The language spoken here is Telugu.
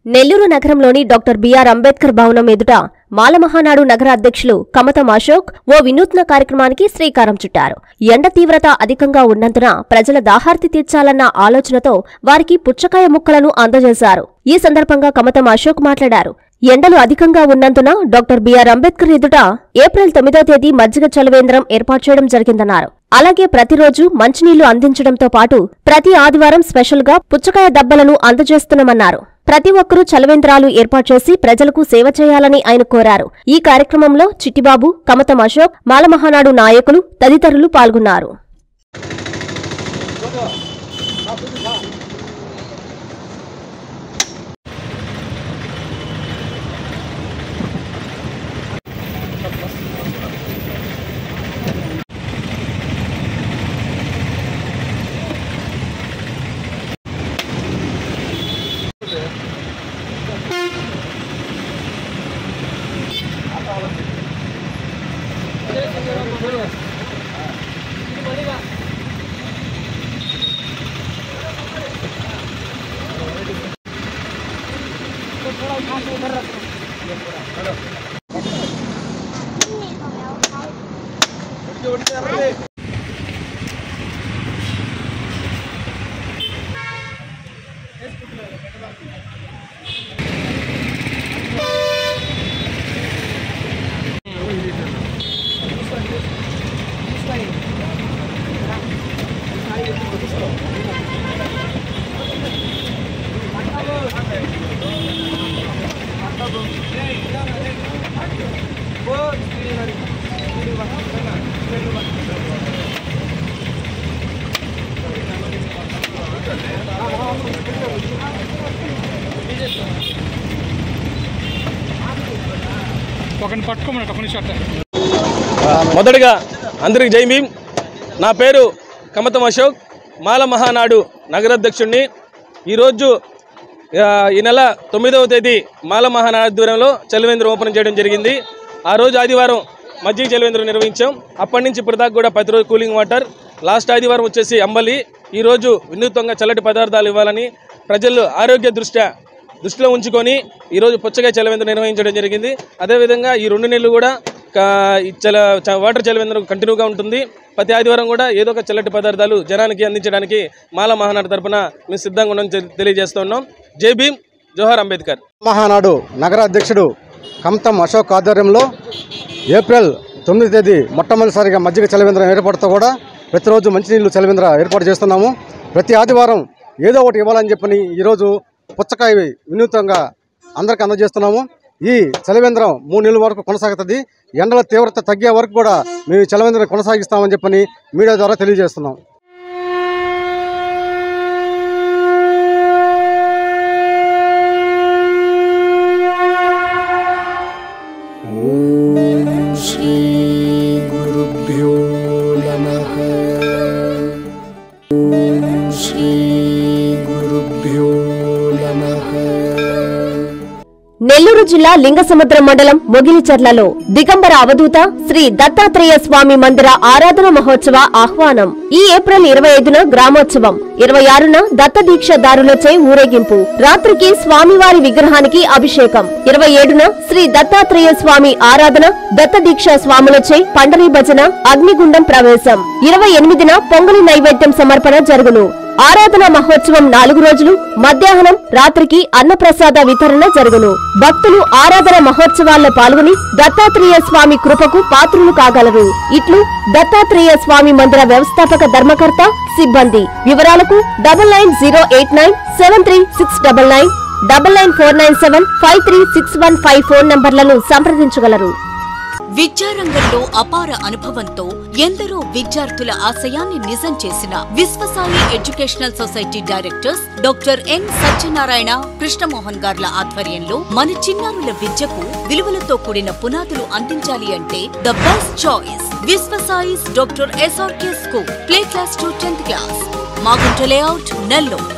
నెల్లూరు నగరంలోని డాక్టర్ బిఆర్ అంబేద్కర్ భవనం ఎదుట మాలమహానాడు నగర అధ్యక్షులు కమతం అశోక్ ఓ వినూత్న కార్యక్రమానికి శ్రీకారం చుట్టారు ఎండ తీవ్రత అధికంగా ఉన్నందున ప్రజల దాహార్తి తీర్చాలన్న ఆలోచనతో వారికి పుచ్చకాయ ముక్కలను అందజేశారు ఈ సందర్భంగా కమతం అశోక్ మాట్లాడారు ఎండలు అధికంగా ఉన్నందున డాక్టర్ బిఆర్ అంబేద్కర్ ఎదుట ఏప్రిల్ తొమ్మిదో తేదీ మజ్జిగ చలవేంద్రం ఏర్పాటు చేయడం జరిగిందన్నారు అలాగే ప్రతిరోజు మంచినీళ్లు అందించడంతో పాటు ప్రతి ఆదివారం స్పెషల్ గా పుచ్చకాయ దబ్బలను అందజేస్తున్నామన్నారు ప్రతి ఒక్కరూ చలవేంద్రాలు ఏర్పాటు చేసి ప్రజలకు సేవ చేయాలని ఆయన కోరారు ఈ కార్యక్రమంలో చిట్టిబాబు కమతం అశోక్ మాలమహానాడు నాయకులు తదితరులు పాల్గొన్నారు ఒకరిని పట్టుకోమన్నట్టు ఒక నిమిషం అట్లా మొదటగా అందరికి జై భీమ్ నా పేరు కమతం అశోక్ మాల మహానాడు నగరాధ్యక్షుడిని ఈరోజు ఆ, ఈ నెల తొమ్మిదవ తేదీ మాల మహానాడు ఆధ్వర్యంలో చలివేంద్రం ఓపెన్ చేయడం జరిగింది ఆ రోజు ఆదివారం మజ్జిగ చలివేంద్రం నిర్వహించాం అప్పటి నుంచి ఇప్పటిదాకా కూడా ప్రతిరోజు కూలింగ్ వాటర్ లాస్ట్ ఆదివారం వచ్చేసి అంబలి ఈరోజు వినూత్నంగా చల్లటి పదార్థాలు ఇవ్వాలని ప్రజలు ఆరోగ్య దృష్ట్యా దృష్టిలో ఉంచుకొని ఈరోజు పుచ్చకాయ చలవేంద్రం నిర్వహించడం జరిగింది అదేవిధంగా ఈ రెండు నెలలు కూడా కా- ఈ చల చ- వాటర్ చలవేంద్రం కంటిన్యూగా ఉంటుంది ప్రతి ఆదివారం కూడా ఏదో ఒక చల్లటి పదార్థాలు జనానికి అందించడానికి మాల మహానాడు తరపున మేము సిద్ధంగా ఉన్నాం తెలియజేస్తున్నాం జై భీమ్ జోహార్ అంబేద్కర్ మహానాడు నగర అధ్యక్షుడు కమతం అశోక్ ఆధ్వర్యంలో ఏప్రిల్ తొమ్మిది తేదీ మొట్టమొదటిసారిగా మజ్జిగ చలవేంద్రం ఏర్పాటుతో కూడా ప్రతిరోజు మంచినీళ్ళు చలవేంద్ర ఏర్పాటు చేస్తున్నాము ప్రతి ఆదివారం ఏదో ఒకటి ఇవ్వాలని చెప్పని ఈరోజు పుచ్చకాయ వినూత్నంగా అందరికి అందజేస్తున్నాము ఈ చలవేంద్రం మూడు నెలల వరకు కొనసాగుతుంది ఎండల తీవ్రత తగ్గే వరకు కూడా మేము ఈ చలవేంద్రం కొనసాగిస్తామని చెప్పని మీడియా ద్వారా తెలియజేస్తున్నాం श्रीगुरुभ्यो नमः ॐ श्रीगुरुभ्यो नमः నెల్లూరు జిల్లా లింగసముద్రం మండలం మొగిలిచర్లలో దిగంబర అవధూత శ్రీ దత్తాత్రేయ స్వామి మందిర ఆరాధన మహోత్సవ ఆహ్వానం ఈ ఏప్రిల్ ఇరవై ఐదున గ్రామోత్సవం ఇరవై ఆరున దత్త దీక్షదారులచే ఊరేగింపు రాత్రికి స్వామివారి విగ్రహానికి అభిషేకం ఇరవై ఏడున శ్రీ దత్తాత్రేయ స్వామి ఆరాధన దత్త దీక్ష స్వాములచే పండరీ భజన అగ్నిగుండం ప్రవేశం ఇరవై ఎనిమిదిన పొంగలి నైవేద్యం సమర్పణ జరుగును ఆరాధన మహోత్సవం నాలుగు రోజులు మధ్యాహ్నం రాత్రికి అన్నప్రసాద వితరణ జరుగును భక్తులు ఆరాధన మహోత్సవాల్లో పాల్గొని దత్తాత్రేయ స్వామి కృపకు పాత్రులు కాగలరు ఇట్లు దత్తాత్రేయ స్వామి మందిర వ్యవస్థాపక ధర్మకర్త సిబ్బంది వివరాలకు double nine zero eight nine seven three six double nine double nine four nine seven five three six one five phone నంబర్లను సంప్రదించగలరు విద్యారంగంలో అపార అనుభవంతో ఎందరో విద్యార్థుల ఆశయాన్ని నిజం చేసిన Vishwasai educational society directors doctor N Satyanarayana Krishnamohan గార్ల ఆధ్వర్యంలో మన చిన్నారుల విద్యకు విలువలతో కూడిన పునాదులు అందించాలి అంటే the best choice Vishwasai's doctor SRK school play class to tenth class Magunta layout Nellore